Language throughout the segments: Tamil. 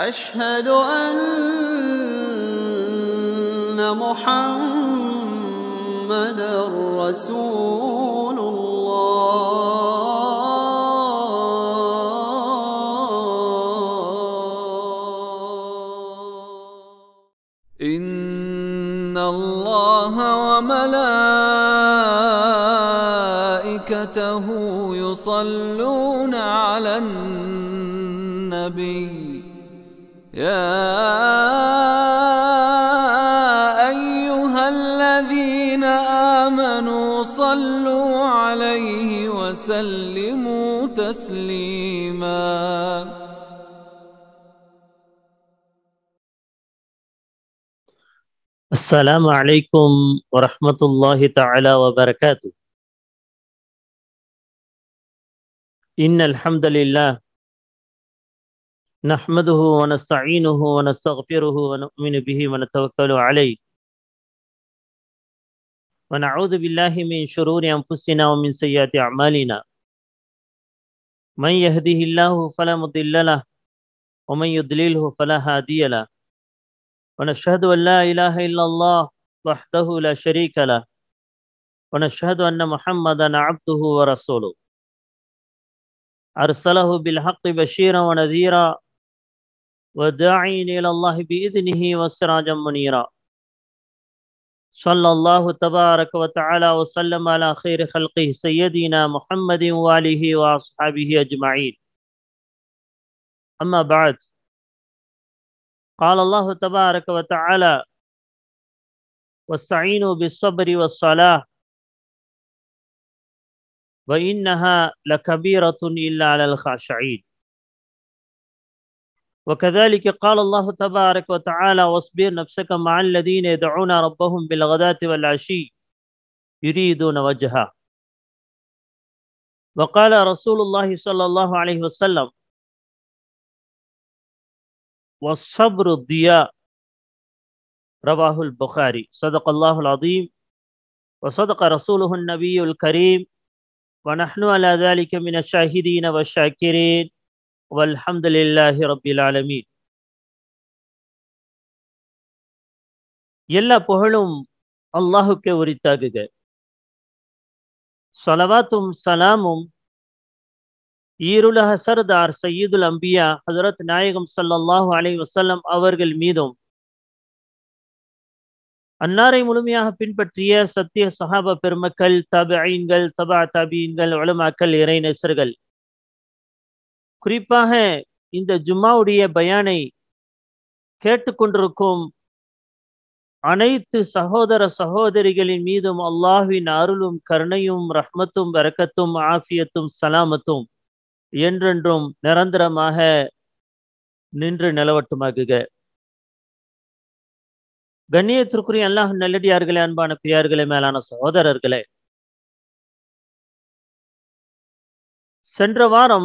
أشهد أن محمد رسول الله إن الله وملائكته يصلون على النبي يا أيها الذين آمنوا صلوا عليه وسلموا تسليما السلام عليكم ورحمة الله تعالى وبركاته إن الحمد لله نحمده ونستعينه ونستغفره ونؤمن به ونتوكل عليه ونعوذ بالله من شرور أنفسنا ومن سيئات أعمالنا من يهده الله فلا مضل له ومن يضلله فلا هادي له ونشهد أن لا إله إلا الله وحده لا شريك له ونشهد أن محمدا عبده ورسوله أرسله بالحق بشيرا ونذيرا وداعين إلى الله بإذنه وسراجا منيرا صلى الله تبارك وتعالى وسلم على خير خلقه سيدنا محمد وآله وأصحابه أجمعين أما بعد قال الله تبارك وتعالى واستعينوا بالصبر والصلاة وإنها لكبيرة إلا على الخاشعين وكذلك قال الله تبارك وتعالى واصبر نفسك مع الذين يدعون ربهم بالغداة والعشي يريدون وجهه وقال رسول الله صلى الله عليه وسلم والصبر الضياء رواه البخاري صدق الله العظيم وصدق رسوله النبي الكريم ونحن على ذلك من الشاهدين والشاكرين والحمد لله رب العالمين எல்லா புகழும் அல்லாஹுக்கே உரித்தாகுக சலவாத்தும் சலாமும் ஈருலக சர்தார் சையீதுல் அம்பியா ஹசரத் நாயகம் சல்லல்லாஹு அலை வசல்லம் அவர்கள் மீதும் அன்னாரை முழுமையாக பின்பற்றிய சத்திய சஹாப பெருமக்கள் தபீன்கள் தபா தபீன்கள் உலமாக்கள் இறை நெசர்கள் குறிப்பாக இந்த ஜும்மாவுடைய பயானை கேட்டுக்கொண்டிருக்கும் அனைத்து சகோதர சகோதரிகளின் மீதும் அல்லாஹுவின் அருளும் கருணையும் ரஹ்மத்தும் வரக்கத்தும் ஆஃபியத்தும் சலாமத்தும் என்றென்றும் நிரந்தரமாக நின்று நிலவட்டுமாகுக கண்ணியத்திற்குரிய அல்லாஹ் நல்லடியார்களே அன்பான பிரியார்களே மேலான சகோதரர்களே சென்ற வாரம்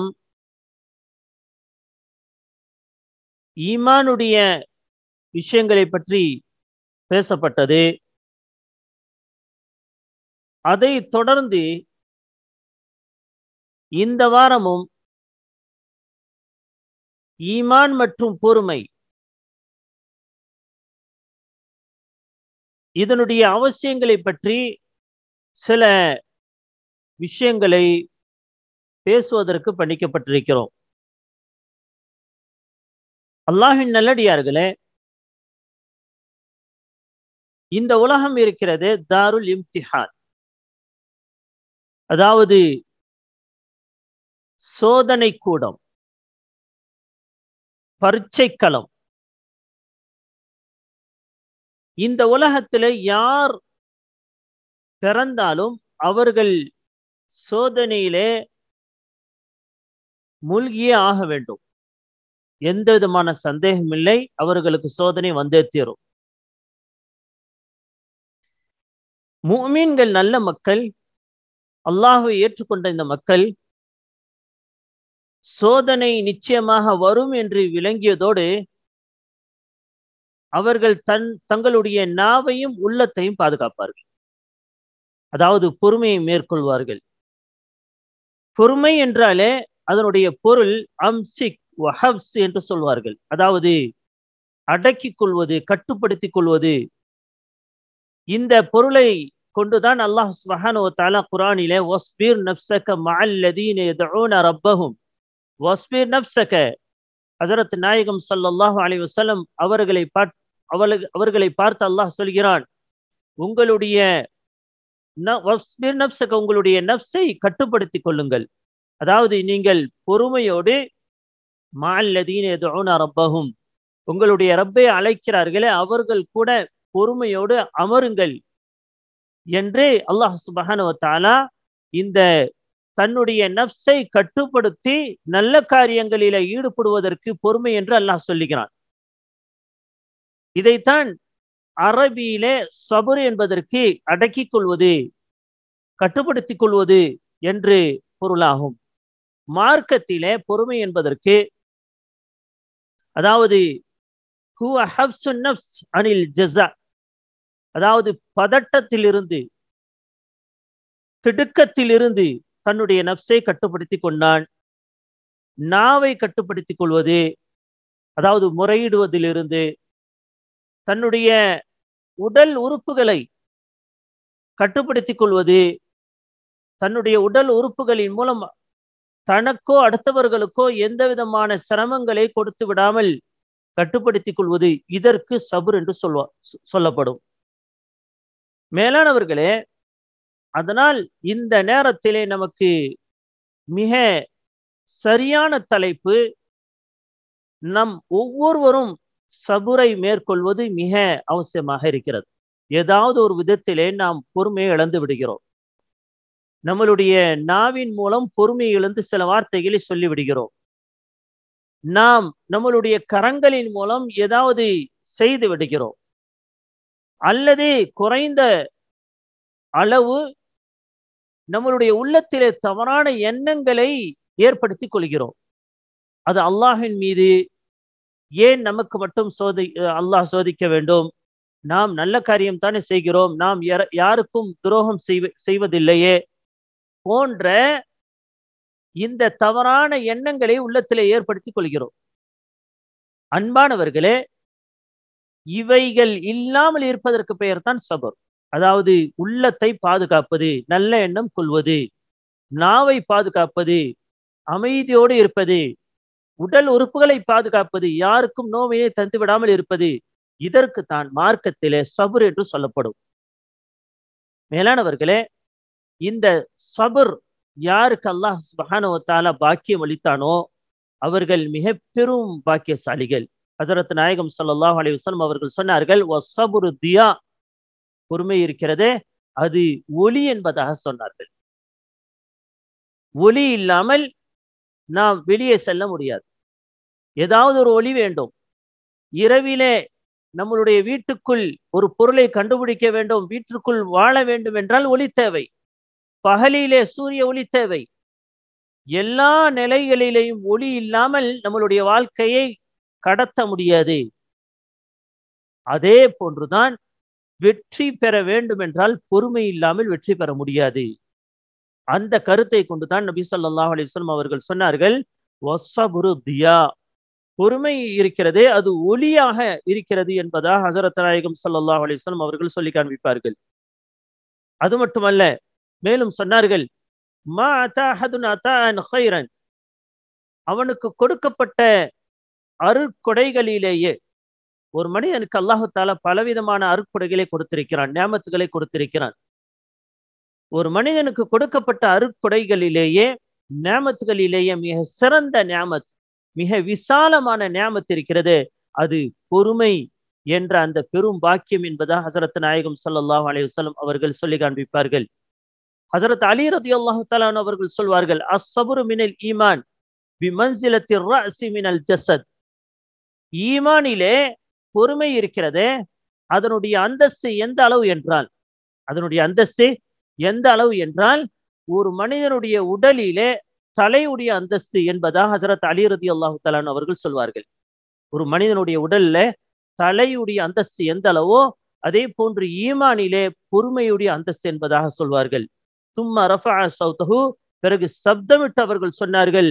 ஈமானுடைய விஷயங்களை பற்றி பேசப்பட்டது அதை தொடர்ந்து இந்த வாரமும் ஈமான் மற்றும் பொறுமை இதனுடைய அவசியங்களை பற்றி சில விஷயங்களை பேசுவதற்கு பண்ணிக்கப்பட்டிருக்கிறோம் அல்லாஹின் நல்லடியார்களே இந்த உலகம் இருக்கிறது தாருல் இம்திஹான் அதாவது சோதனை கூடம் பரீட்சை களம் இந்த உலகத்தில் யார் பிறந்தாலும் அவர்கள் சோதனையிலே மூழ்கியே ஆக வேண்டும் எந்த விதமான சந்தேகம் இல்லை அவர்களுக்கு சோதனை வந்தே தீரும் மூமீன்கள் நல்ல மக்கள் அல்லாஹை ஏற்றுக்கொண்ட இந்த மக்கள் சோதனை நிச்சயமாக வரும் என்று விளங்கியதோடு அவர்கள் தன் தங்களுடைய நாவையும் உள்ளத்தையும் பாதுகாப்பார்கள் அதாவது பொறுமையை மேற்கொள்வார்கள் பொறுமை என்றாலே அதனுடைய பொருள் அம்சிக் வஹப்ஸ் என்று சொல்வார்கள் அதாவது அடக்கிக் கொள்வது கட்டுப்படுத்திக் கொள்வது இந்த பொருளை கொண்டுதான் அல்லாஹ் சுபஹானு தாலா குரானிலே வஸ்பீர் நப்சக மஅல்லதீன யதுஊன ரப்பஹும் வஸ்பீர் நப்சக ஹஜரத் நாயகம் ஸல்லல்லாஹு அலைஹி வஸல்லம் அவர்களை பார்த்து அவர்களை பார்த்து அல்லாஹ் சொல்கிறான் உங்களுடைய வஸ்பீர் நப்சக உங்களுடைய நப்சை கட்டுப்படுத்திக் கொள்ளுங்கள் அதாவது நீங்கள் பொறுமையோடு மஅல்லதீன யதுஊன ரப்பஹும் உங்களுடைய ரப்பை அழைக்கிறார்களே அவர்கள் கூட பொறுமையோடு அமருங்கள் என்று அல்லாஹ் சுபஹானுவத்தாலா இந்த தன்னுடைய நப்சை கட்டுப்படுத்தி நல்ல காரியங்களில ஈடுபடுவதற்கு பொறுமை என்று அல்லாஹ் சொல்லுகிறான் இதைத்தான் அரபியிலே சபுர் என்பதற்கு அடக்கிக் கொள்வது கட்டுப்படுத்திக் கொள்வது என்று பொருளாகும் மார்க்கத்திலே பொறுமை என்பதற்கு அதாவது அனில் ஜஸா அதாவது பதட்டத்திலிருந்து திடுக்கத்திலிருந்து தன்னுடைய நப்சை கட்டுப்படுத்தி கொண்டான் நாவை கட்டுப்படுத்திக் கொள்வது அதாவது முறையிடுவதிலிருந்து தன்னுடைய உடல் உறுப்புகளை கட்டுப்படுத்திக் கொள்வது தன்னுடைய உடல் உறுப்புகளின் மூலம் தனக்கோ அடுத்தவர்களுக்கோ எந்த விதமான சிரமங்களை கொடுத்து விடாமல் கட்டுப்படுத்திக் கொள்வது இதற்கு சபுர் என்று சொல்வா சொல்லப்படும் மேலானவர்களே அதனால் இந்த நேரத்திலே நமக்கு மிக சரியான தலைப்பு நம் ஒவ்வொருவரும் சபுரை மேற்கொள்வது மிக அவசியமாக இருக்கிறது ஏதாவது ஒரு விதத்திலே நாம் பொறுமையை இழந்து விடுகிறோம் நம்மளுடைய நாவின் மூலம் பொறுமையை இழந்து சில வார்த்தைகளை சொல்லி விடுகிறோம் நாம் நம்மளுடைய கரங்களின் மூலம் ஏதாவது செய்து விடுகிறோம் அல்லது குறைந்த அளவு நம்மளுடைய உள்ளத்திலே தவறான எண்ணங்களை ஏற்படுத்திக் கொள்கிறோம் அது அல்லாஹின் மீது ஏன் நமக்கு மட்டும் சோதி அல்லாஹ் சோதிக்க வேண்டும் நாம் நல்ல காரியம் தானே செய்கிறோம் நாம் யாருக்கும் துரோகம் செய்வதில்லையே போன்ற இந்த தவறான எண்ணங்களை உள்ளத்திலே ஏற்படுத்திக் கொள்கிறோம் அன்பானவர்களே இவைகள் இல்லாமல் இருப்பதற்கு பெயர் தான் சபர் அதாவது உள்ளத்தை பாதுகாப்பது நல்ல எண்ணம் கொள்வது நாவை பாதுகாப்பது அமைதியோடு இருப்பது உடல் உறுப்புகளை பாதுகாப்பது யாருக்கும் நோவையை தந்து விடாமல் இருப்பது இதற்கு தான் மார்க்கத்திலே சபுர் என்று சொல்லப்படும் மேலானவர்களே இந்த சபுர் யாருக்கு அல்லாஹ் சுபஹானுவத்தால பாக்கியம் அளித்தானோ அவர்கள் மிக பெரும் பாக்கியசாலிகள் ஹசரத் நாயகம் சல்லாஹ் அலி வஸ்லம் அவர்கள் சொன்னார்கள் சபுரு தியா பொறுமை இருக்கிறதே அது ஒளி என்பதாக சொன்னார்கள் ஒளி இல்லாமல் நாம் வெளியே செல்ல முடியாது ஏதாவது ஒரு ஒளி வேண்டும் இரவிலே நம்மளுடைய வீட்டுக்குள் ஒரு பொருளை கண்டுபிடிக்க வேண்டும் வீட்டுக்குள் வாழ வேண்டும் என்றால் ஒளி தேவை பகலிலே சூரிய ஒளி தேவை எல்லா நிலைகளிலேயும் ஒளி இல்லாமல் நம்மளுடைய வாழ்க்கையை கடத்த முடியாது அதே போன்றுதான் வெற்றி பெற வேண்டும் என்றால் பொறுமை இல்லாமல் வெற்றி பெற முடியாது அந்த கருத்தை கொண்டுதான் நபி சொல்லாஹ் அலிஸ்லாம் அவர்கள் சொன்னார்கள் தியா பொறுமை இருக்கிறதே அது ஒளியாக இருக்கிறது என்பதாக ஹசரத் நாயகம் சல்லாஹ் அலிஸ்லாம் அவர்கள் சொல்லி காண்பிப்பார்கள் அது மட்டுமல்ல மேலும் சொன்னார்கள் மா அத்தாஹதுன் அத்தான் ஹைரன் அவனுக்கு கொடுக்கப்பட்ட அருட்கொடைகளிலேயே ஒரு மனிதனுக்கு அல்லாஹு தாலா பலவிதமான அருட்கொடைகளை கொடுத்திருக்கிறான் நியாமத்துகளை கொடுத்திருக்கிறான் ஒரு மனிதனுக்கு கொடுக்கப்பட்ட அருட்கொடைகளிலேயே நியாமத்துகளிலேயே மிக சிறந்த நியாமத் மிக விசாலமான நியாமத்து இருக்கிறது அது பொறுமை என்ற அந்த பெரும் பாக்கியம் என்பதாக ஹசரத் நாயகம் சல்லாஹ் அலி வல்லம் அவர்கள் சொல்லி காண்பிப்பார்கள் ஹசரத் அலி ரதி அல்லாஹு தலான் அவர்கள் சொல்வார்கள் அஸ்ஸபுரு மினல் ஈமான் பிமன்சிலத்தி ரஅசி மினல் ஜசத் ஈமானிலே பொறுமை இருக்கிறதே அதனுடைய அந்தஸ்து எந்த அளவு என்றால் அதனுடைய அந்தஸ்து எந்த அளவு என்றால் ஒரு மனிதனுடைய உடலிலே தலையுடைய அந்தஸ்து என்பதாக ஹசரத் அலி ரதி அல்லாஹு தலான் அவர்கள் சொல்வார்கள் ஒரு மனிதனுடைய உடல்ல தலையுடைய அந்தஸ்து எந்த அளவோ அதே போன்று ஈமானிலே பொறுமையுடைய அந்தஸ்து என்பதாக சொல்வார்கள் சும்மா ரஃபா சௌதஹு பிறகு சப்தமிட்டு அவர்கள் சொன்னார்கள்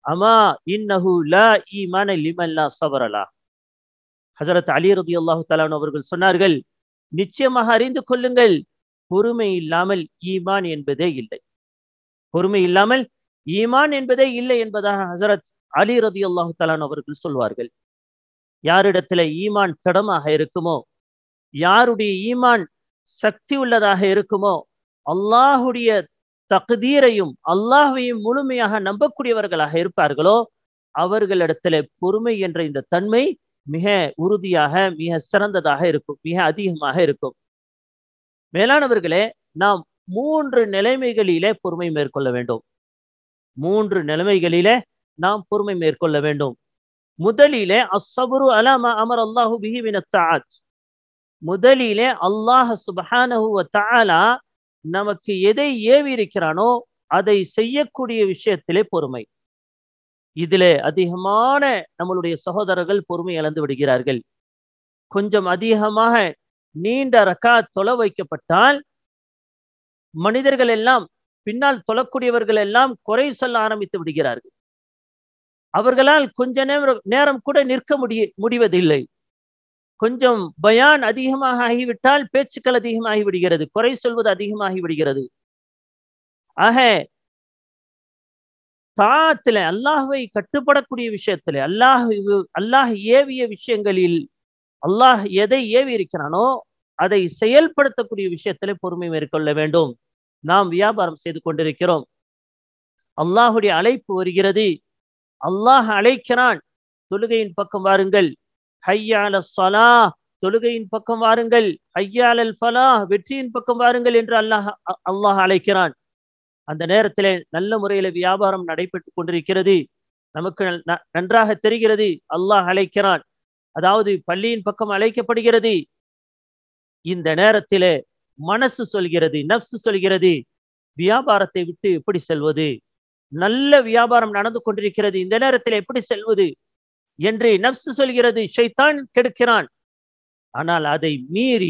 அமா இன்னஹு லா ஈமான லிமல்லா சபரலா ஹசரத் அலி ரதி அல்லாஹு தலான் அவர்கள் சொன்னார்கள் நிச்சயமாக அறிந்து கொள்ளுங்கள் பொறுமை இல்லாமல் ஈமான் என்பதே இல்லை பொறுமை இல்லாமல் ஈமான் என்பதே இல்லை என்பதாக ஹசரத் அலி ரதி அல்லாஹு தலான் அவர்கள் சொல்வார்கள் யாரிடத்துல ஈமான் திடமாக இருக்குமோ யாருடைய ஈமான் சக்தி உள்ளதாக இருக்குமோ அல்லாஹுடைய தகுதீரையும் அல்லாஹையும் முழுமையாக நம்பக்கூடியவர்களாக இருப்பார்களோ அவர்களிடத்துல பொறுமை என்ற இந்த தன்மை மிக உறுதியாக மிக சிறந்ததாக இருக்கும் மிக அதிகமாக இருக்கும் மேலானவர்களே நாம் மூன்று நிலைமைகளிலே பொறுமை மேற்கொள்ள வேண்டும் மூன்று நிலைமைகளிலே நாம் பொறுமை மேற்கொள்ள வேண்டும் முதலிலே அஸ்ஸபுரு அலாமா அமர் அல்லாஹு பிஹி மினத்தாத் முதலிலே அல்லாஹ் சுபஹானஹு வ தஆலா நமக்கு எதை ஏவி இருக்கிறானோ அதை செய்யக்கூடிய விஷயத்திலே பொறுமை இதிலே அதிகமான நம்மளுடைய சகோதரர்கள் பொறுமை இழந்து விடுகிறார்கள் கொஞ்சம் அதிகமாக நீண்ட ரக்கா தொலை வைக்கப்பட்டால் மனிதர்கள் எல்லாம் பின்னால் தொழக்கூடியவர்கள் எல்லாம் குறை சொல்ல ஆரம்பித்து விடுகிறார்கள் அவர்களால் கொஞ்ச நேரம் நேரம் கூட நிற்க முடிய முடிவதில்லை கொஞ்சம் பயான் அதிகமாக ஆகிவிட்டால் பேச்சுக்கள் அதிகமாகி விடுகிறது குறை சொல்வது அதிகமாகி விடுகிறது ஆக தாத்துல அல்லாஹுவை கட்டுப்படக்கூடிய விஷயத்துல அல்லாஹ் அல்லாஹ் ஏவிய விஷயங்களில் அல்லாஹ் எதை ஏவி இருக்கிறானோ அதை செயல்படுத்தக்கூடிய விஷயத்துல பொறுமை மேற்கொள்ள வேண்டும் நாம் வியாபாரம் செய்து கொண்டிருக்கிறோம் அல்லாஹுடைய அழைப்பு வருகிறது அல்லாஹ் அழைக்கிறான் தொழுகையின் பக்கம் வாருங்கள் ஹையால சலா தொழுகையின் பக்கம் வாருங்கள் ஹையாலல் ஃபலா வெற்றியின் பக்கம் வாருங்கள் என்று அல்லாஹ் அல்லாஹ் அழைக்கிறான் அந்த நேரத்தில் நல்ல முறையில வியாபாரம் நடைபெற்று கொண்டிருக்கிறது நமக்கு நன்றாக தெரிகிறது அல்லாஹ் அழைக்கிறான் அதாவது பள்ளியின் பக்கம் அழைக்கப்படுகிறது இந்த நேரத்திலே மனசு சொல்கிறது நப்சு சொல்கிறது வியாபாரத்தை விட்டு எப்படி செல்வது நல்ல வியாபாரம் நடந்து கொண்டிருக்கிறது இந்த நேரத்தில் எப்படி செல்வது என்று நப்சு சொல்கிறது ஷைத்தான் கெடுக்கிறான் ஆனால் அதை மீறி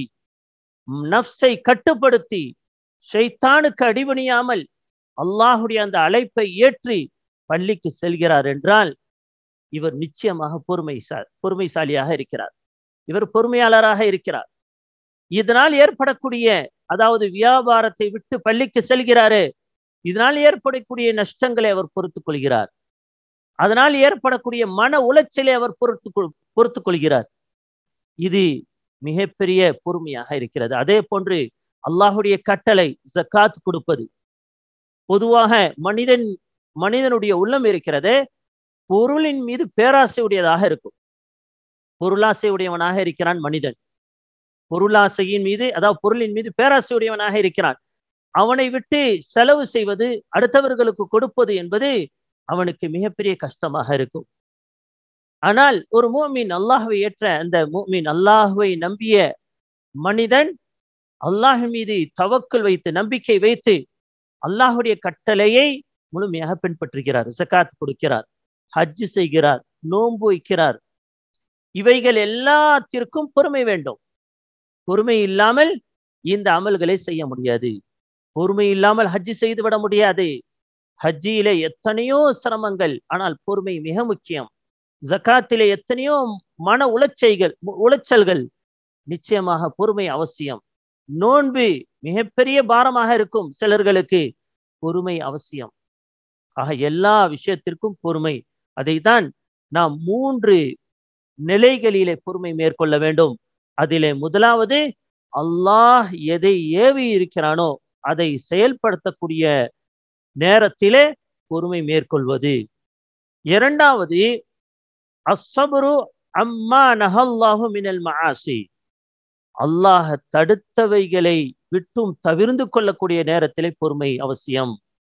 நப்சை கட்டுப்படுத்தி ஷைத்தானுக்கு அடிபணியாமல் அல்லாஹுடைய அந்த அழைப்பை ஏற்றி பள்ளிக்கு செல்கிறார் என்றால் இவர் நிச்சயமாக பொறுமைசா பொறுமைசாலியாக இருக்கிறார் இவர் பொறுமையாளராக இருக்கிறார் இதனால் ஏற்படக்கூடிய அதாவது வியாபாரத்தை விட்டு பள்ளிக்கு செல்கிறாரு இதனால் ஏற்படக்கூடிய நஷ்டங்களை அவர் பொறுத்துக் கொள்கிறார் அதனால் ஏற்படக்கூடிய மன உளைச்சலை அவர் பொறுத்து பொறுத்துக் கொள்கிறார் இது மிகப்பெரிய பொறுமையாக இருக்கிறது அதே போன்று அல்லாஹுடைய கட்டளை ஜக்காத் கொடுப்பது பொதுவாக மனிதன் மனிதனுடைய உள்ளம் இருக்கிறது பொருளின் மீது பேராசை உடையதாக இருக்கும் பொருளாசை உடையவனாக இருக்கிறான் மனிதன் பொருளாசையின் மீது அதாவது பொருளின் மீது பேராசை உடையவனாக இருக்கிறான் அவனை விட்டு செலவு செய்வது அடுத்தவர்களுக்கு கொடுப்பது என்பது அவனுக்கு மிகப்பெரிய கஷ்டமாக இருக்கும் ஆனால் ஒரு மூமின் அல்லாஹுவை ஏற்ற அந்த மூமின் அல்லாஹுவை நம்பிய மனிதன் அல்லாஹ் மீது தவக்குள் வைத்து நம்பிக்கை வைத்து அல்லாஹுடைய கட்டளையை முழுமையாக பின்பற்றுகிறார் ஜக்காத் கொடுக்கிறார் ஹஜ் செய்கிறார் நோன்பு வைக்கிறார் இவைகள் எல்லாத்திற்கும் பொறுமை வேண்டும் பொறுமை இல்லாமல் இந்த அமல்களை செய்ய முடியாது பொறுமை இல்லாமல் ஹஜ்ஜி செய்து விட முடியாது ஹஜ்ஜியிலே எத்தனையோ சிரமங்கள் ஆனால் பொறுமை மிக முக்கியம் ஜக்காத்திலே எத்தனையோ மன உளைச்சைகள் உளைச்சல்கள் நிச்சயமாக பொறுமை அவசியம் நோன்பு மிகப்பெரிய பாரமாக இருக்கும் சிலர்களுக்கு பொறுமை அவசியம் ஆக எல்லா விஷயத்திற்கும் பொறுமை அதைத்தான் நாம் மூன்று நிலைகளிலே பொறுமை மேற்கொள்ள வேண்டும் அதிலே முதலாவது அல்லாஹ் எதை ஏவி இருக்கிறானோ அதை செயல்படுத்தக்கூடிய நேரத்திலே பொறுமை மேற்கொள்வது இரண்டாவது அஸ்ஸபரு அம்மா நஹல்லாஹு மினல் மஆசி அல்லாஹ் தடுத்தவைகளை விட்டும் தவிர்ந்து கொள்ளக்கூடிய நேரத்திலே பொறுமை அவசியம்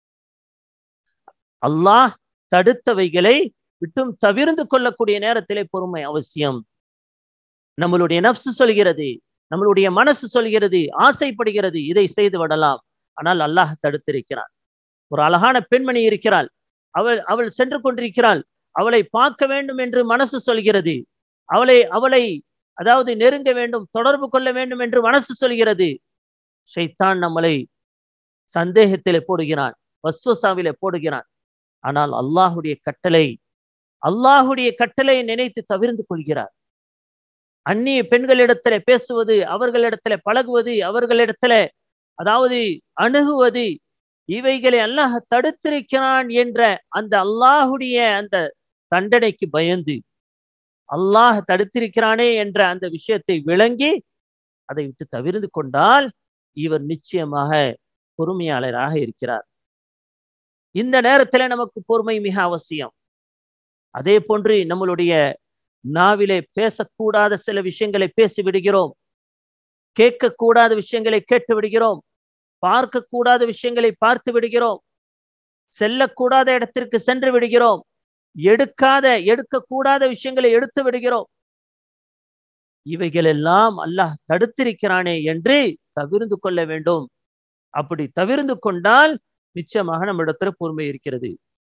அல்லாஹ் தடுத்தவைகளை விட்டும் தவிர்ந்து கொள்ளக்கூடிய நேரத்திலே பொறுமை அவசியம் நம்மளுடைய நப்சு சொல்கிறது நம்மளுடைய மனசு சொல்கிறது ஆசைப்படுகிறது இதை செய்து விடலாம் ஆனால் அல்லாஹ் தடுத்திருக்கிறான் ஒரு அழகான பெண்மணி இருக்கிறாள் அவள் அவள் சென்று கொண்டிருக்கிறாள் அவளை பார்க்க வேண்டும் என்று மனசு சொல்கிறது அவளை அவளை அதாவது நெருங்க வேண்டும் தொடர்பு கொள்ள வேண்டும் என்று மனசு சொல்கிறது ஷைத்தான் நம்மளை சந்தேகத்திலே போடுகிறான் வஸ்வசாவிலே போடுகிறான் ஆனால் அல்லாஹுடைய கட்டளை அல்லாஹுடைய கட்டளை நினைத்து தவிர்ந்து கொள்கிறார் அந்நிய பெண்களிடத்துல பேசுவது அவர்களிடத்துல பழகுவது அவர்களிடத்துல அதாவது அணுகுவது இவைகளை அல்லாஹ் தடுத்திருக்கிறான் என்ற அந்த அல்லாஹுடைய அந்த தண்டனைக்கு பயந்து அல்லாஹ் தடுத்திருக்கிறானே என்ற அந்த விஷயத்தை விளங்கி அதை விட்டு தவிர்ந்து கொண்டால் இவர் நிச்சயமாக பொறுமையாளராக இருக்கிறார் இந்த நேரத்துல நமக்கு பொறுமை மிக அவசியம் அதே போன்று நம்மளுடைய நாவிலே பேசக்கூடாத சில விஷயங்களை பேசி விடுகிறோம் கேட்கக்கூடாத விஷயங்களை கேட்டு விடுகிறோம் பார்க்கக்கூடாத விஷயங்களை பார்த்து விடுகிறோம் செல்லக்கூடாத இடத்திற்கு சென்று விடுகிறோம் எடுக்காத எடுக்கக்கூடாத விஷயங்களை எடுத்து விடுகிறோம் இவைகள் எல்லாம் அல்லாஹ் தடுத்திருக்கிறானே என்று தவிர்ந்து கொள்ள வேண்டும் அப்படி தவிர்ந்து கொண்டால் நிச்சயமாக நம்மிடத்துல பொறுமை இருக்கிறது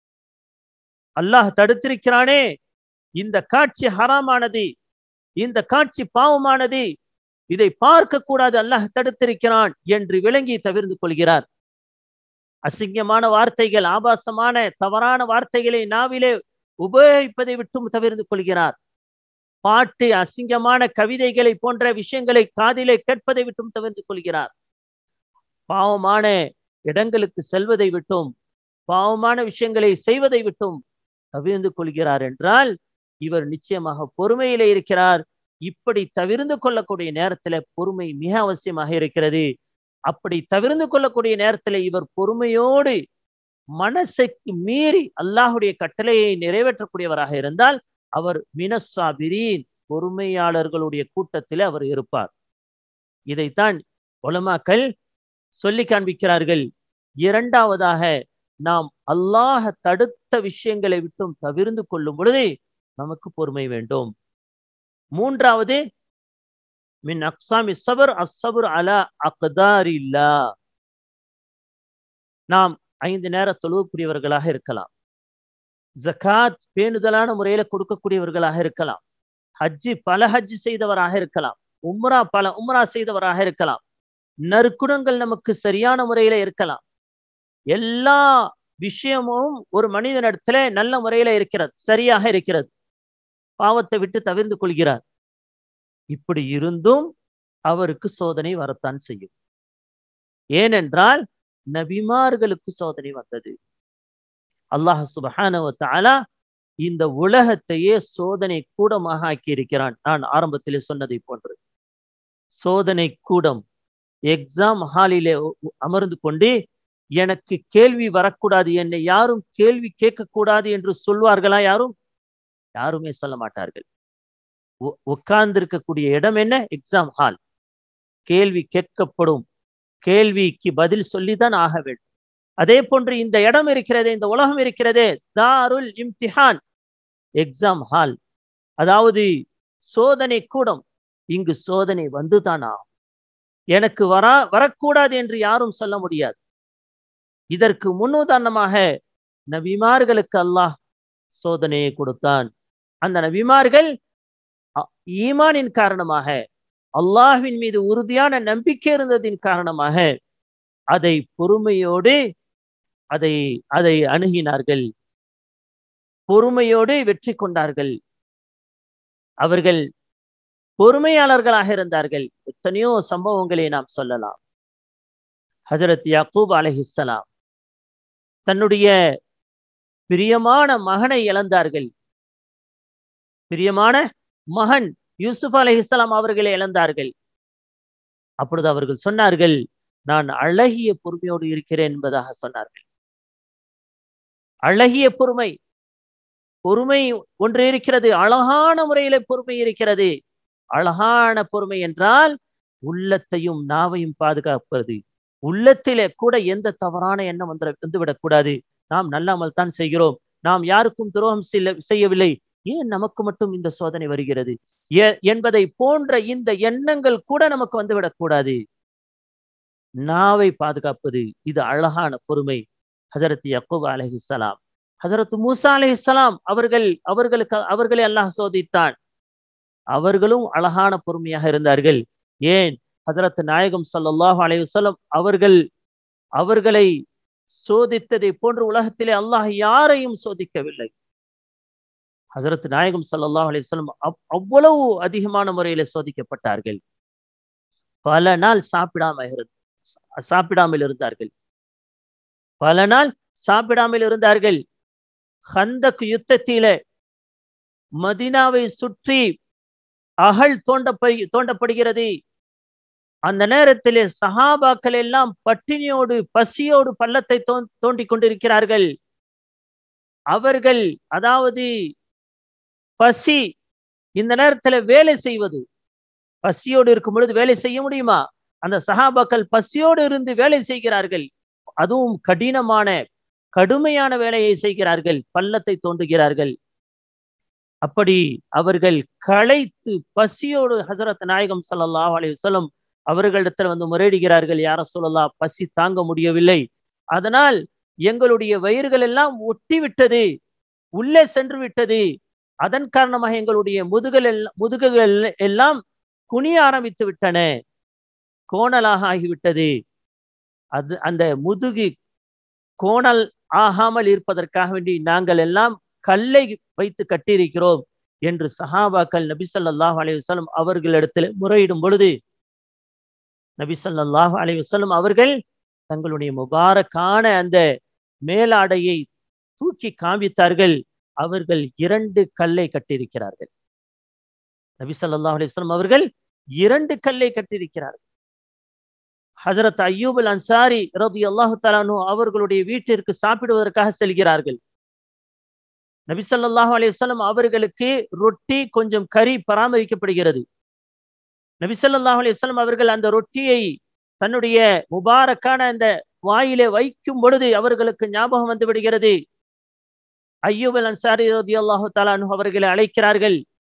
அல்லாஹ் தடுத்திருக்கிறானே இந்த காட்சி ஹராமானது இந்த காட்சி பாவமானது இதை பார்க்க கூடாது அல்லாஹ் தடுத்திருக்கிறான் என்று விளங்கி தவிர்ந்து கொள்கிறார் அசிங்கமான வார்த்தைகள் ஆபாசமான தவறான வார்த்தைகளை நாவிலே உபயோகிப்பதை விட்டும் தவிர்ந்து கொள்கிறார் பாட்டு அசிங்கமான கவிதைகளை போன்ற விஷயங்களை காதிலே கேட்பதை விட்டும் தவிர்த்து கொள்கிறார் பாவமான இடங்களுக்கு செல்வதை விட்டும் பாவமான விஷயங்களை செய்வதை விட்டும் தவிர்ந்து கொள்கிறார் என்றால் இவர் நிச்சயமாக பொறுமையிலே இருக்கிறார் இப்படி தவிர்ந்து கொள்ளக்கூடிய நேரத்துல பொறுமை மிக அவசியமாக இருக்கிறது அப்படி தவிர்ந்து கொள்ளக்கூடிய நேரத்துல இவர் பொறுமையோடு மனசுக்கு மீறி அல்லாஹுடைய கட்டளையை நிறைவேற்றக்கூடியவராக இருந்தால் அவர் மினசாபிரீன் பொறுமையாளர்களுடைய கூட்டத்தில் அவர் இருப்பார் இதைத்தான் ஒலமாக்கள் சொல்லி காண்பிக்கிறார்கள் இரண்டாவதாக நாம் அல்லாஹ தடுத்த விஷயங்களை விட்டும் தவிர்ந்து கொள்ளும் பொழுது நமக்கு பொறுமை வேண்டும் மூன்றாவது மின் அக்சாமி சபர் அசபர் அலா அக்தாரில்லா நாம் ஐந்து நேர தொழுவக்கூடியவர்களாக இருக்கலாம் ஜகாத் பேணுதலான முறையில கொடுக்கக்கூடியவர்களாக இருக்கலாம் ஹஜ்ஜி பல ஹஜ்ஜி செய்தவராக இருக்கலாம் உம்ரா பல உம்ரா செய்தவராக இருக்கலாம் நற்குணங்கள் நமக்கு சரியான முறையில இருக்கலாம் எல்லா விஷயமும் ஒரு மனிதனிடத்துல நல்ல முறையில இருக்கிறது சரியாக இருக்கிறது பாவத்தை விட்டு தவிர்ந்து கொள்கிறார் இப்படி இருந்தும் அவருக்கு சோதனை வரத்தான் செய்யும் ஏனென்றால் நபிமார்களுக்கு சோதனை வந்தது அல்லாஹ் சுபஹானவத்தாலா இந்த உலகத்தையே சோதனை கூடமாக ஆக்கி இருக்கிறான் நான் ஆரம்பத்திலே சொன்னதை போன்று சோதனை கூடம் எக்ஸாம் ஹாலிலே அமர்ந்து கொண்டு எனக்கு கேள்வி வரக்கூடாது என்னை யாரும் கேள்வி கேட்கக்கூடாது என்று சொல்வார்களா யாரும் யாருமே சொல்ல மாட்டார்கள் உட்கார்ந்து இருக்கக்கூடிய இடம் என்ன எக்ஸாம் ஹால் கேள்வி கேட்கப்படும் கேள்விக்கு பதில் சொல்லிதான் ஆக வேண்டும் அதே போன்று இந்த இடம் இருக்கிறதே இந்த உலகம் இருக்கிறதே தாருல் இம்திஹான் எக்ஸாம் ஹால் அதாவது சோதனை கூடம் இங்கு சோதனை வந்துதான் ஆகும் எனக்கு வரா வரக்கூடாது என்று யாரும் சொல்ல முடியாது இதற்கு முன்னுதாரணமாக நபிமார்களுக்கு அல்லாஹ் சோதனையை கொடுத்தான் அந்த நபிமார்கள் ஈமானின் காரணமாக அல்லாஹ்வின் மீது உறுதியான நம்பிக்கை இருந்ததின் காரணமாக அதை பொறுமையோடு அதை அதை அணுகினார்கள் பொறுமையோடு வெற்றி கொண்டார்கள் அவர்கள் பொறுமையாளர்களாக இருந்தார்கள் எத்தனையோ சம்பவங்களை நாம் சொல்லலாம் ஹசரத் யாக்கூப் அலஹிஸ்லாம் தன்னுடைய பிரியமான மகனை இழந்தார்கள் பிரியமான மகன் யூசுப் அலஹிஸ்லாம் அவர்களை இழந்தார்கள் அப்பொழுது அவர்கள் சொன்னார்கள் நான் அழகிய பொறுமையோடு இருக்கிறேன் என்பதாக சொன்னார்கள் அழகிய பொறுமை பொறுமை ஒன்று இருக்கிறது அழகான முறையில பொறுமை இருக்கிறது அழகான பொறுமை என்றால் உள்ளத்தையும் நாவையும் பாதுகாப்பது உள்ளத்திலே கூட எந்த தவறான எண்ணம் வந்து வந்துவிடக்கூடாது நாம் நல்லாமல் தான் செய்கிறோம் நாம் யாருக்கும் துரோகம் செய்யவில்லை ஏன் நமக்கு மட்டும் இந்த சோதனை வருகிறது என்பதை போன்ற இந்த எண்ணங்கள் கூட நமக்கு வந்துவிடக்கூடாது நாவை பாதுகாப்பது இது அழகான பொறுமை ஹசரத் யக்கூப் அலஹிசலாம் ஹசரத் மூசா அலஹிசலாம் அவர்கள் அவர்களுக்கு அவர்களை அல்லாஹ் சோதித்தான் அவர்களும் அழகான பொறுமையாக இருந்தார்கள் ஏன் ஹசரத் நாயகம் சல்லாஹ் அலையுசலம் அவர்கள் அவர்களை சோதித்ததை போன்று உலகத்திலே அல்லாஹ் யாரையும் சோதிக்கவில்லை ஹசரத் நாயகம் ஸல்லல்லாஹு அலைஹி வஸல்லம் அவ்- அவ்வளவு அதிகமான முறையில சோதிக்கப்பட்டார்கள் பல நாள் சாப்பிடாம இரு சாப்பிடாமல் இருந்தார்கள் பல நாள் சாப்பிடாமல் இருந்தார்கள் ஹந்தக் யுத்தத்தில மதீனாவை சுற்றி அகழ் தோண்டப்பை தோண்டப்படுகிறது அந்த நேரத்திலே சஹாபாக்கள் எல்லாம் பட்டினியோடு பசியோடு பள்ளத்தை தோ- தோண்டிக் கொண்டிருக்கிறார்கள் அவர்கள் அதாவது பசி இந்த நேரத்துல வேலை செய்வது பசியோடு இருக்கும் பொழுது வேலை செய்ய முடியுமா அந்த சஹாபாக்கள் பசியோடு இருந்து வேலை செய்கிறார்கள் அதுவும் கடினமான கடுமையான வேலையை செய்கிறார்கள் பள்ளத்தை தோண்டுகிறார்கள் அப்படி அவர்கள் களைத்து பசியோடு ஹசரத் நாயகம் ஸல்லல்லாஹு அலைஹி வஸல்லம் அவர்களிடத்தில் வந்து முறையிடுகிறார்கள் யார சொல்லலாம் பசி தாங்க முடியவில்லை அதனால் எங்களுடைய வயிறுகள் எல்லாம் ஒட்டி விட்டது உள்ளே சென்று விட்டது அதன் காரணமாக எங்களுடைய முதுகல் எல்லாம் முதுகுகள் எல்லாம் குனிய ஆரம்பித்து விட்டன கோணலாக ஆகிவிட்டது அது அந்த முதுகு கோணல் ஆகாமல் இருப்பதற்காக வேண்டி நாங்கள் எல்லாம் கல்லை வைத்து கட்டியிருக்கிறோம் என்று சஹாபாக்கள் நபி ஸல்லல்லாஹு அலைஹி வஸல்லம் அவர்களிடத்தில் முறையிடும் பொழுது நபி ஸல்லல்லாஹு அலைஹி வஸல்லம் அவர்கள் தங்களுடைய முபாரக்கான அந்த மேலாடையை தூக்கி காண்பித்தார்கள் அவர்கள் இரண்டு கல்லை கட்டியிருக்கிறார்கள் நபி ஸல்லல்லாஹு அலைஹி வஸல்லம் அவர்கள் இரண்டு கல்லை கட்டியிருக்கிறார்கள் ஹஜரத் அய்யூப் அல் அன்சாரி ரலியல்லாஹு தஆலா அவர்களுடைய வீட்டிற்கு சாப்பிடுவதற்காக செல்கிறார்கள் நபி ஸல்லல்லாஹு அலைஹி வஸல்லம் அவர்களுக்கு ரொட்டி கொஞ்சம் கறி பராமரிக்கப்படுகிறது நபி ஸல்லல்லாஹு அலைஹி வஸல்லம் அவர்கள் அந்த ரொட்டியை தன்னுடைய முபாரக்கான அந்த வாயிலே வைக்கும் பொழுது அவர்களுக்கு ஞாபகம் வந்து விடுகிறது ஐயூப் அல் அன்சாரி ரலியல்லாஹு தஆலா அன்ஹு அவர்களை அழைக்கிறார்கள்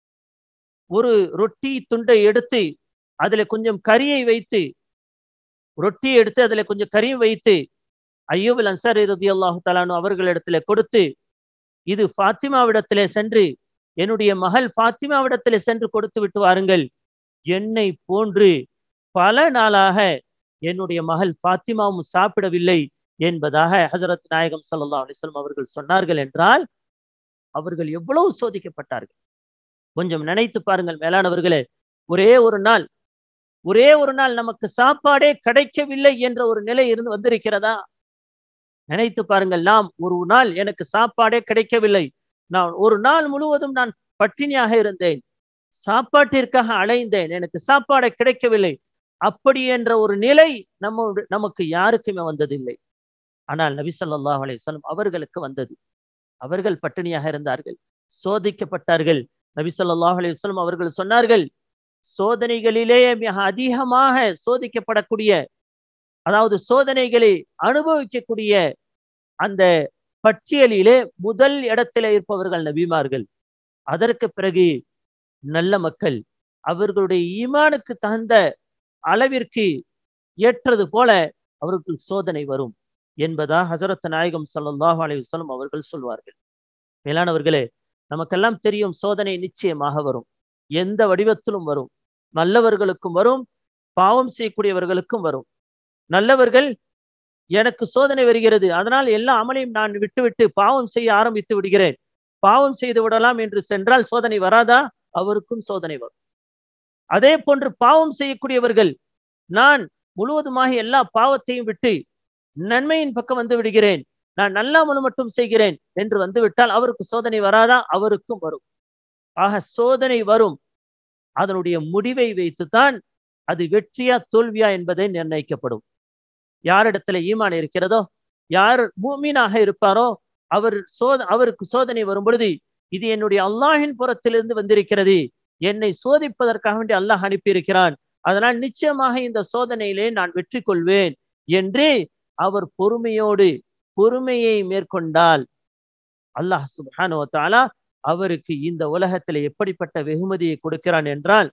ஒரு ரொட்டி துண்டை எடுத்து அதுல கொஞ்சம் கறியை வைத்து ரொட்டியை எடுத்து அதுல கொஞ்சம் கறியை வைத்து ஐயூப் அல் அன்சாரி ரலியல்லாஹு தஆலா அன்ஹு அவர்களிடத்துல கொடுத்து இது ஃபாத்திமாவிடத்திலே சென்று என்னுடைய மகள் ஃபாத்திமாவிடத்திலே சென்று கொடுத்து விட்டு வாருங்கள் என்னை போன்று பல நாளாக என்னுடைய மகள் ஃபாத்திமாவும் சாப்பிடவில்லை என்பதாக ஹஜரத் நாயகம் ஸல்லல்லாஹு அலைஹி வஸல்லம் அவர்கள் சொன்னார்கள் என்றால் அவர்கள் எவ்வளவு சோதிக்கப்பட்டார்கள் கொஞ்சம் நினைத்து பாருங்கள் மேலானவர்களே ஒரே ஒரு நாள் ஒரே ஒரு நாள் நமக்கு சாப்பாடே கிடைக்கவில்லை என்ற ஒரு நிலை இருந்து வந்திருக்கிறதா நினைத்து பாருங்கள் நாம் ஒரு நாள் எனக்கு சாப்பாடே கிடைக்கவில்லை நான் ஒரு நாள் முழுவதும் நான் பட்டினியாக இருந்தேன் சாப்பாட்டிற்காக அலைந்தேன் எனக்கு சாப்பாடே கிடைக்கவில்லை அப்படி என்ற ஒரு நிலை நம்ம நமக்கு யாருக்குமே வந்ததில்லை ஆனால் நபி ஸல்லல்லாஹு அலைஹி வஸல்லம் அவர்களுக்கு வந்தது அவர்கள் பட்டினியாக இருந்தார்கள் சோதிக்கப்பட்டார்கள் நபி ஸல்லல்லாஹு அலைஹி வஸல்லம் அவர்கள் சொன்னார்கள் சோதனைகளிலே மிக அதிகமாக சோதிக்கப்படக்கூடிய அதாவது சோதனைகளை அனுபவிக்கக்கூடிய அந்த பட்டியலிலே முதல் இடத்திலே இருப்பவர்கள் நபிமார்கள் அதற்கு பிறகு நல்ல மக்கள் அவர்களுடைய ஈமானுக்கு தகுந்த அளவிற்கு ஏற்றது போல அவர்கள் சோதனை வரும் என்பதா ஹசரத் நாயகம் ஸல்லல்லாஹு அலைஹி வஸல்லம் அவர்கள் சொல்வார்கள் மேலானவர்களே நமக்கெல்லாம் தெரியும் சோதனை நிச்சயமாக வரும் எந்த வடிவத்திலும் வரும் நல்லவர்களுக்கும் வரும் பாவம் செய்யக்கூடியவர்களுக்கும் வரும் நல்லவர்கள் எனக்கு சோதனை வருகிறது அதனால் எல்லா அமலையும் நான் விட்டுவிட்டு பாவம் செய்ய ஆரம்பித்து விடுகிறேன் பாவம் செய்து விடலாம் என்று சென்றால் சோதனை வராதா அவருக்கும் சோதனை வரும் அதே போன்று பாவம் செய்யக்கூடியவர்கள் நான் முழுவதுமாக எல்லா பாவத்தையும் விட்டு நன்மையின் பக்கம் வந்து விடுகிறேன் நான் நல்லாமல் மட்டும் செய்கிறேன் என்று வந்து விட்டால் அவருக்கு சோதனை வராதா அவருக்கும் வரும் ஆக சோதனை வரும் அதனுடைய முடிவை வைத்துத்தான் அது வெற்றியா தோல்வியா என்பதை நிர்ணயிக்கப்படும் யாரிடத்துல ஈமான் இருக்கிறதோ யார் மூமீனாக இருப்பாரோ அவர் சோத அவருக்கு சோதனை வரும் பொழுது இது என்னுடைய அல்லாஹின் புறத்திலிருந்து வந்திருக்கிறது என்னை சோதிப்பதற்காக வேண்டி அல்லாஹ் அனுப்பியிருக்கிறான் அதனால் நிச்சயமாக இந்த சோதனையிலே நான் வெற்றி கொள்வேன் என்று அவர் பொறுமையோடு பொறுமையை மேற்கொண்டால் அல்லாஹ் சுப்ஹானு தாலா அவருக்கு இந்த உலகத்துல எப்படிப்பட்ட வெகுமதியை கொடுக்கிறான் என்றால்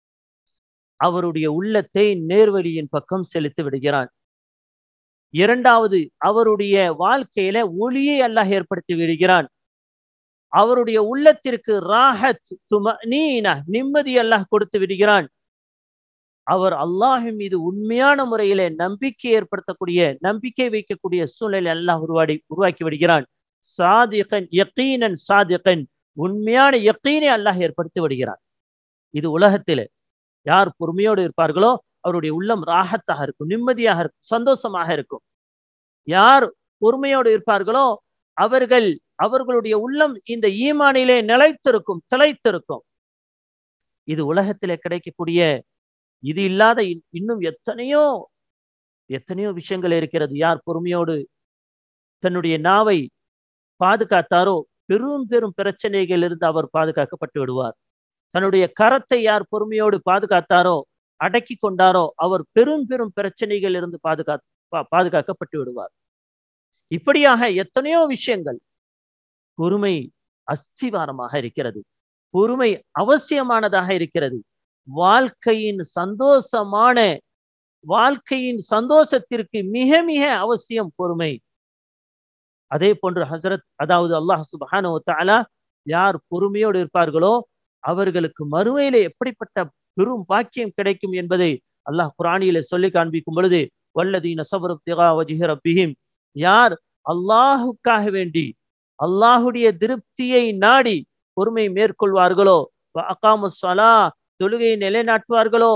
அவருடைய உள்ளத்தை நேர்வழியின் பக்கம் செலுத்தி விடுகிறான் இரண்டாவது அவருடைய வாழ்க்கையில ஒளியை அல்லாஹ் ஏற்படுத்தி விடுகிறான் அவருடைய உள்ளத்திற்கு ராஹத் துமனீனா நிம்மதி அல்லாஹ் கொடுத்து விடுகிறான் அவர் அல்லாஹின் மீது உண்மையான முறையிலே நம்பிக்கை ஏற்படுத்தக்கூடிய நம்பிக்கை வைக்கக்கூடிய சூழ்நிலை அல்லாஹ் உருவாடி உருவாக்கி விடுகிறான் சாதிகன் யக்கீனன் சாதிகன் உண்மையான யக்கீனை அல்லாஹ் ஏற்படுத்தி விடுகிறான் இது உலகத்திலே யார் பொறுமையோடு இருப்பார்களோ அவருடைய உள்ளம் ராகத்தாக இருக்கும் நிம்மதியாக இருக்கும் சந்தோஷமாக இருக்கும் யார் பொறுமையோடு இருப்பார்களோ அவர்கள் அவர்களுடைய உள்ளம் இந்த ஈமானிலே நிலைத்திருக்கும் திளைத்திருக்கும் இது உலகத்திலே கிடைக்கக்கூடிய இது இல்லாத இன்னும் எத்தனையோ எத்தனையோ விஷயங்கள் இருக்கிறது யார் பொறுமையோடு தன்னுடைய நாவை பாதுகாத்தாரோ பெரும் பெரும் பிரச்சனைகள் இருந்து அவர் பாதுகாக்கப்பட்டு விடுவார் தன்னுடைய கரத்தை யார் பொறுமையோடு பாதுகாத்தாரோ அடக்கி கொண்டாரோ அவர் பெரும் பெரும் பிரச்சனைகள் இருந்து பாதுகா பாதுகாக்கப்பட்டு விடுவார் இப்படியாக எத்தனையோ விஷயங்கள் பொறுமை அஸ்திவாரமாக இருக்கிறது பொறுமை அவசியமானதாக இருக்கிறது வாழ்க்கையின் சந்தோஷமான வாழ்க்கையின் சந்தோஷத்திற்கு மிக மிக அவசியம் பொறுமை அதே போன்று ஹசரத் அதாவது அல்லாஹ் சுபஹானோ தாலா யார் பொறுமையோடு இருப்பார்களோ அவர்களுக்கு மறுமையில எப்படிப்பட்ட பெரும் பாக்கியம் கிடைக்கும் என்பதை அல்லாஹ் குரானியில சொல்லி காண்பிக்கும் பொழுது வல்லதீன சபருத்திகாவஜிஹரபிஹிம் யார் அல்லாஹுக்காக வேண்டி அல்லாஹுடைய திருப்தியை நாடி பொறுமை மேற்கொள்வார்களோ அகாமு சலா தொழுகையை நிலைநாட்டுவார்களோ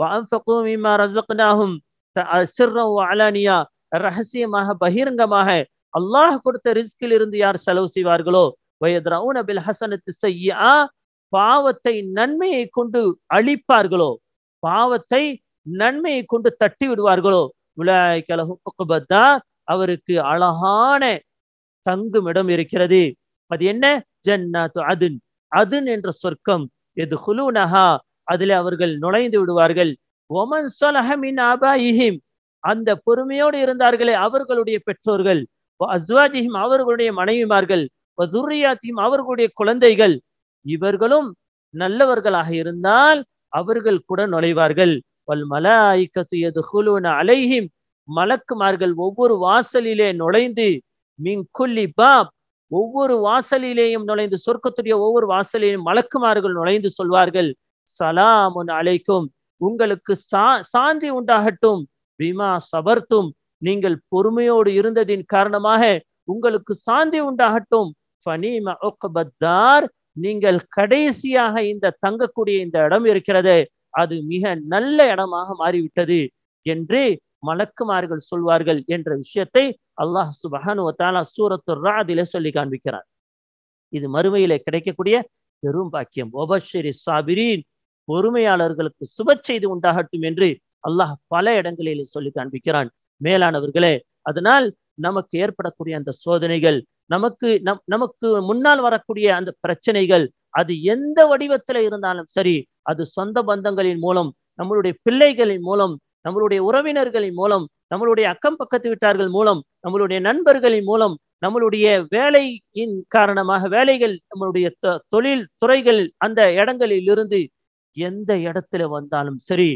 ரகசியமாக பகிரங்கமாக அல்லாஹ் கொடுத்த ரிஸ்கில் இருந்து யார் செலவு செய்வார்களோ வயதுரவுன பில் ஹசனத்து செய்யா பாவத்தை நன்மையை கொண்டு அழிப்பார்களோ பாவத்தை நன்மையை கொண்டு தட்டி விடுவார்களோ விழாய்க்கலகுபத்தா அவருக்கு அழகான தங்கும் இடம் இருக்கிறது அது என்ன ஜன்னாத்து அதுன் அதுன் என்ற சொர்க்கம் எது ஹுலூனஹா அதில் அவர்கள் நுழைந்து விடுவார்கள் ஒமன் சொலஹமின் அபாயிஹிம் அந்த பொறுமையோடு இருந்தார்களே அவர்களுடைய பெற்றோர்கள் அஸ்வாஜிஹிம் அவர்களுடைய மனைவிமார்கள் துர்ரியாத்தியும் அவர்களுடைய குழந்தைகள் இவர்களும் நல்லவர்களாக இருந்தால் அவர்கள் கூட நுழைவார்கள் வல் மலாய்கத்து அலைஹிம் மலக்குமார்கள் ஒவ்வொரு வாசலிலே நுழைந்து மின் குல்லி பாப் ஒவ்வொரு வாசலிலேயும் நுழைந்து சொர்க்கத்துடைய ஒவ்வொரு வாசலிலேயும் மலக்குமார்கள் நுழைந்து சொல்வார்கள் சலாமுன் அலைக்கும் உங்களுக்கு சா சாந்தி உண்டாகட்டும் பீமா சபர்த்தும் நீங்கள் பொறுமையோடு இருந்ததின் காரணமாக உங்களுக்கு சாந்தி உண்டாகட்டும் ஃபனீம உக்பத்தார் நீங்கள் கடைசியாக இந்த தங்கக்கூடிய இந்த இடம் இருக்கிறது அது மிக நல்ல இடமாக மாறிவிட்டது என்று மலக்குமார்கள் சொல்வார்கள் என்ற விஷயத்தை அல்லாஹ் சுபஹானு தாலா சூரத்து ராதில சொல்லி காண்பிக்கிறார் இது மறுமையில கிடைக்கக்கூடிய பெரும் பாக்கியம் ஒபஷரி சாபிரின் பொறுமையாளர்களுக்கு சுப செய்தி உண்டாகட்டும் என்று அல்லாஹ் பல இடங்களில் சொல்லி காண்பிக்கிறான் மேலானவர்களே அதனால் நமக்கு ஏற்படக்கூடிய அந்த சோதனைகள் நமக்கு நம் நமக்கு முன்னால் வரக்கூடிய அந்த பிரச்சனைகள் அது எந்த வடிவத்துல இருந்தாலும் சரி அது சொந்த பந்தங்களின் மூலம் நம்மளுடைய பிள்ளைகளின் மூலம் நம்மளுடைய உறவினர்களின் மூலம் நம்மளுடைய அக்கம் பக்கத்து வீட்டார்கள் மூலம் நம்மளுடைய நண்பர்களின் மூலம் நம்மளுடைய வேலையின் காரணமாக வேலைகள் நம்மளுடைய தொழில் துறைகள் அந்த இடங்களில் இருந்து எந்த இடத்துல வந்தாலும் சரி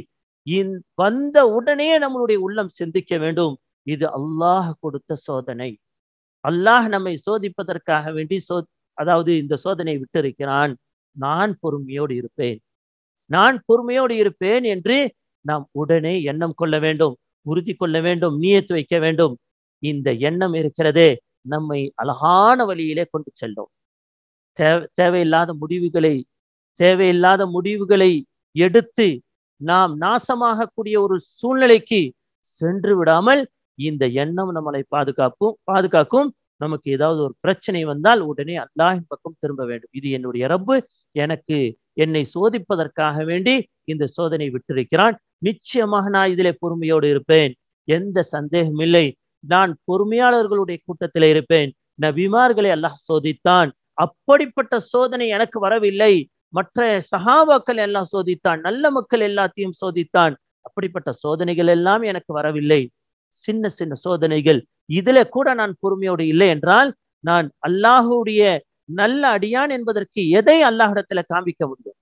வந்த உடனே நம்மளுடைய உள்ளம் சிந்திக்க வேண்டும் இது அல்லாஹ் கொடுத்த சோதனை அல்லாஹ் நம்மை சோதிப்பதற்காக வேண்டி சோ அதாவது இந்த சோதனை விட்டிருக்கிறான் நான் பொறுமையோடு இருப்பேன் நான் பொறுமையோடு இருப்பேன் என்று நாம் உடனே எண்ணம் கொள்ள வேண்டும் உறுதி கொள்ள வேண்டும் நீயத்து வைக்க வேண்டும் இந்த எண்ணம் இருக்கிறதே நம்மை அழகான வழியிலே கொண்டு செல்லும் தேவை தேவையில்லாத முடிவுகளை தேவையில்லாத முடிவுகளை எடுத்து நாம் நாசமாகக்கூடிய ஒரு சூழ்நிலைக்கு சென்று விடாமல் இந்த எண்ணம் நம்மளை பாதுகாப்பும் பாதுகாக்கும் நமக்கு ஏதாவது ஒரு பிரச்சனை வந்தால் உடனே அல்லாஹின் பக்கம் திரும்ப வேண்டும் இது என்னுடைய ரப்பு எனக்கு என்னை சோதிப்பதற்காக வேண்டி இந்த சோதனை விட்டிருக்கிறான் நிச்சயமாக நான் இதிலே பொறுமையோடு இருப்பேன் எந்த சந்தேகம் இல்லை நான் பொறுமையாளர்களுடைய கூட்டத்தில் இருப்பேன் நபிமார்களை அல்லாஹ் சோதித்தான் அப்படிப்பட்ட சோதனை எனக்கு வரவில்லை மற்ற சகாபாக்கள் எல்லாம் சோதித்தான் நல்ல மக்கள் எல்லாத்தையும் சோதித்தான் அப்படிப்பட்ட சோதனைகள் எல்லாம் எனக்கு வரவில்லை சின்ன சின்ன சோதனைகள் இதுல கூட நான் பொறுமையோடு இல்லை என்றால் நான் அல்லாஹுடைய நல்ல அடியான் என்பதற்கு எதை அல்லாஹிடத்துல காண்பிக்க முடியும்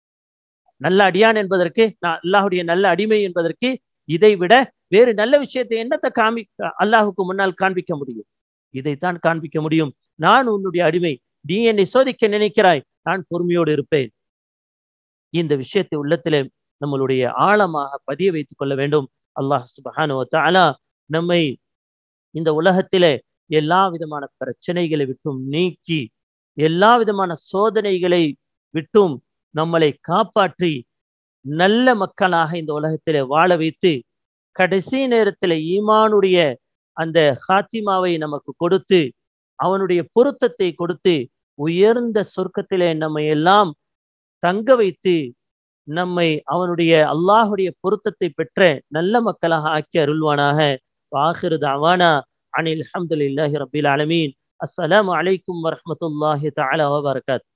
நல்ல அடியான் என்பதற்கு நான் அல்லாஹுடைய நல்ல அடிமை என்பதற்கு இதை விட வேறு நல்ல விஷயத்தை என்னத்தை காமி அல்லாஹுக்கு முன்னால் காண்பிக்க முடியும் இதைத்தான் காண்பிக்க முடியும் நான் உன்னுடைய அடிமை நீ என்னை சோதிக்க நினைக்கிறாய் நான் பொறுமையோடு இருப்பேன் இந்த விஷயத்தை உள்ளத்திலே நம்மளுடைய ஆழமாக பதிய வைத்துக் கொள்ள வேண்டும் அல்லாஹ் சுபஹானு தாலா நம்மை இந்த உலகத்திலே எல்லா விதமான பிரச்சனைகளை விட்டும் நீக்கி எல்லா விதமான சோதனைகளை விட்டும் நம்மளை காப்பாற்றி நல்ல மக்களாக இந்த உலகத்திலே வாழ வைத்து கடைசி நேரத்தில் ஈமானுடைய அந்த ஹாத்திமாவை நமக்கு கொடுத்து அவனுடைய பொருத்தத்தை கொடுத்து உயர்ந்த சொர்க்கத்திலே நம்மை எல்லாம் தங்க வைத்து நம்மை அவனுடைய அல்லாஹுடைய பொருத்தத்தை பெற்ற நல்ல மக்களாக ஆக்கி அருள்வானாக வாஹிரு தாவானா அனில் அஹமதுல்லாஹி ரபில் அலமீன் அஸ்ஸலாமு அலைக்கும் வரஹமத்துல்லாஹி தஆலா வபரகாத்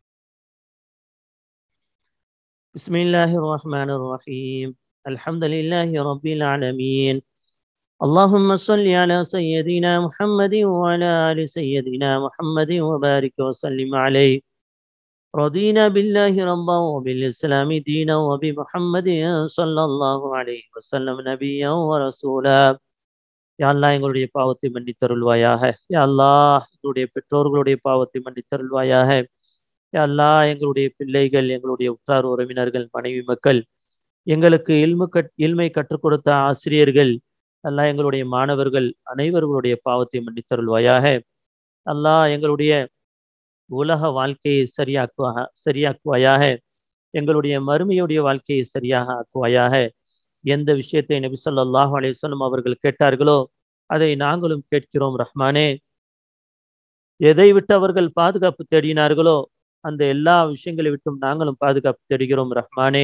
بسم الله الرحمن الرحيم الحمد لله رب العالمين اللهم صل على سيدنا محمد وعلى آل سيدنا محمد وبارك وسلم عليه رضينا بالله ربا وبالإسلام دينا وبمحمد صلى الله عليه وسلم نبيا ورسولا யாழ்லா எங்களுடைய பாவத்தை மன்னித்தருள்வாயாக யாழ்லா எங்களுடைய பெற்றோர்களுடைய பாவத்தை மன்னித்தருள்வாயாக யாழ்லா எங்களுடைய பிள்ளைகள் எங்களுடைய உற்றார் உறவினர்கள் மனைவி மக்கள் எங்களுக்கு இல்மு கட் இல்மை கற்றுக் கொடுத்த ஆசிரியர்கள் அல்லா எங்களுடைய மாணவர்கள் அனைவர்களுடைய பாவத்தை மன்னித்தருள்வாயாக அல்லா எங்களுடைய உலக வாழ்க்கையை சரியாக்குவாக சரியாக்குவாயாக எங்களுடைய மறுமையுடைய வாழ்க்கையை சரியாக ஆக்குவாயாக எந்த விஷயத்தை நபி சொல்லாஹு அலிஸ்லம் அவர்கள் கேட்டார்களோ அதை நாங்களும் கேட்கிறோம் ரஹ்மானே எதை விட்டு அவர்கள் பாதுகாப்பு தேடினார்களோ அந்த எல்லா விஷயங்களை விட்டும் நாங்களும் பாதுகாப்பு தேடுகிறோம் ரஹ்மானே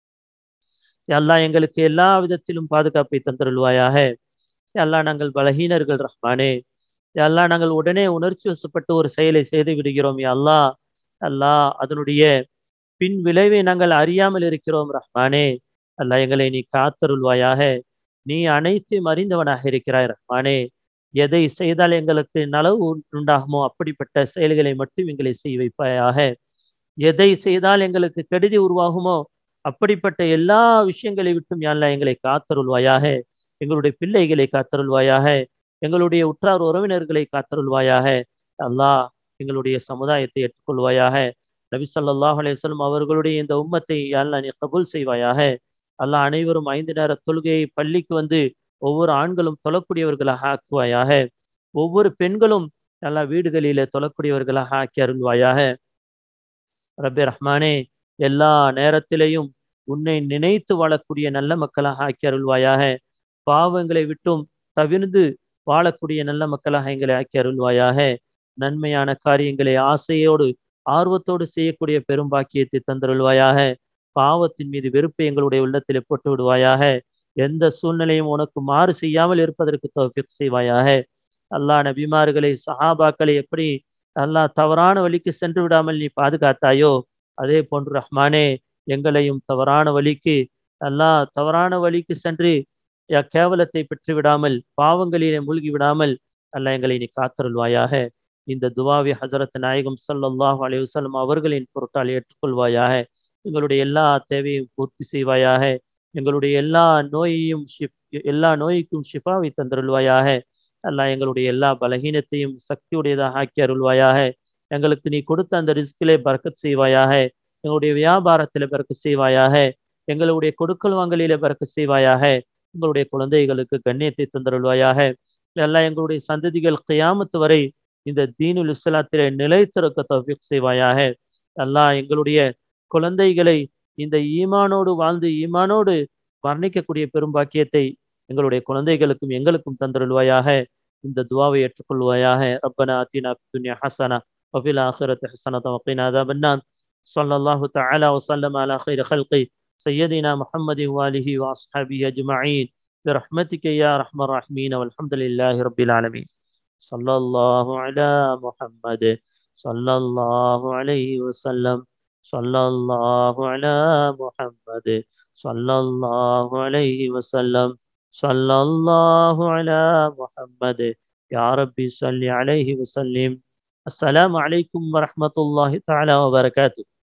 எல்லா எங்களுக்கு எல்லா விதத்திலும் பாதுகாப்பை தந்தருள்வாயாக எல்லா நாங்கள் பலகீனர்கள் ரஹ்மானே எல்லா நாங்கள் உடனே உணர்ச்சி வசப்பட்டு ஒரு செயலை செய்து விடுகிறோம் அல்லா அல்லா அதனுடைய பின் விளைவை நாங்கள் அறியாமல் இருக்கிறோம் ரஹ்மானே அல்லா எங்களை நீ காத்தருள்வாயாக நீ அனைத்தையும் அறிந்தவனாக இருக்கிறாய் ரஹ்மானே எதை செய்தால் எங்களுக்கு நலவு உண்டாகுமோ அப்படிப்பட்ட செயல்களை மட்டும் எங்களை செய்ய வைப்பாயாக எதை செய்தால் எங்களுக்கு கெடுதி உருவாகுமோ அப்படிப்பட்ட எல்லா விஷயங்களை விட்டும் யாழ்லா எங்களை காத்தருள்வாயாக எங்களுடைய பிள்ளைகளை காத்தருள்வாயாக எங்களுடைய உற்றார் உறவினர்களை காத்தருள்வாயாக அல்லாஹ் எங்களுடைய சமுதாயத்தை ஏற்றுக்கொள்வாயாக நபி சொல்லாஹ் அலையம் அவர்களுடைய இந்த உம்மத்தை யாழ்லா நீ கபூல் செய்வாயாக அல்லாஹ் அனைவரும் ஐந்து நேர தொழுகையை பள்ளிக்கு வந்து ஒவ்வொரு ஆண்களும் தொழக்கூடியவர்களாக ஆக்குவாயாக ஒவ்வொரு பெண்களும் எல்லா வீடுகளிலே தொழக்கூடியவர்களாக ஆக்கி அருள்வாயாக ரபி ரஹ்மானே எல்லா நேரத்திலேயும் உன்னை நினைத்து வாழக்கூடிய நல்ல மக்களாக ஆக்கி அருள்வாயாக பாவங்களை விட்டும் தவிர்ந்து வாழக்கூடிய நல்ல மக்களாக எங்களை ஆக்கி அருள்வாயாக நன்மையான காரியங்களை ஆசையோடு ஆர்வத்தோடு செய்யக்கூடிய பெரும் பாக்கியத்தை தந்தருள்வாயாக பாவத்தின் மீது வெறுப்பை எங்களுடைய உள்ளத்திலே போட்டு விடுவாயாக எந்த சூழ்நிலையும் உனக்கு மாறு செய்யாமல் இருப்பதற்கு தோஃபிக் செய்வாயாக அல்லாஹ் நபிமார்களை சஹாபாக்களை எப்படி அல்லாஹ் தவறான வழிக்கு சென்று விடாமல் நீ பாதுகாத்தாயோ அதே போன்று ரஹ்மானே எங்களையும் தவறான வழிக்கு அல்லாஹ் தவறான வழிக்கு சென்று கேவலத்தை பெற்று விடாமல் பாவங்களிலே மூழ்கி விடாமல் அல்லாஹ் எங்களை நீ காத்தருள்வாயாக இந்த துவாவி ஹசரத் நாயகம் சல்லாஹ் அலையுசல்லம் அவர்களின் பொருட்டால் ஏற்றுக்கொள்வாயாக எங்களுடைய எல்லா தேவையும் பூர்த்தி செய்வாயாக எங்களுடைய எல்லா நோயையும் எல்லா நோய்க்கும் ஷிஃபாவை தந்தருள்வாயாக அல்லாஹ் எங்களுடைய எல்லா பலகீனத்தையும் சக்தியுடையதாக ஆக்கி அருள்வாயாக எங்களுக்கு நீ கொடுத்த அந்த ரிஸ்கிலே பறக்கத் செய்வாயாக எங்களுடைய வியாபாரத்தில் பறக்க செய்வாயாக எங்களுடைய கொடுக்கல் வாங்கலில பறக்க செய்வாயாக எங்களுடைய குழந்தைகளுக்கு கண்ணியத்தை தந்தருள்வாயாக எல்லாம் எங்களுடைய சந்ததிகள் கியாமத்து வரை இந்த தீனுல் இஸ்லாத்திலே நிலைத்திருக்க தவிக் செய்வாயாக எல்லாம் எங்களுடைய குழந்தைகளை இந்த ஈமானோடு வாழ்ந்து ஈமானோடு வர்ணிக்கக்கூடிய பெரும் பாக்கியத்தை எங்களுடைய குழந்தைகளுக்கும் எங்களுக்கும் தந்தருள்வாயாக இந்த துவாவை ஏற்றுக்கொள்வாயாக ரப்பனா அத்தினா துன்யா ஹசனா وفي الآخرة حسنة وقنا عذاب النار صلى الله تعالى وسلم على خير خلقه سيدنا محمد وآله وأصحابه أجمعين برحمتك يا أرحم الراحمين والحمد لله رب العالمين صلى الله على محمد صلى الله عليه وسلم صلى الله على محمد صلى الله عليه وسلم صلى الله على محمد يا ربي صل عليه وسلم السلام عليكم ورحمة الله تعالى وبركاته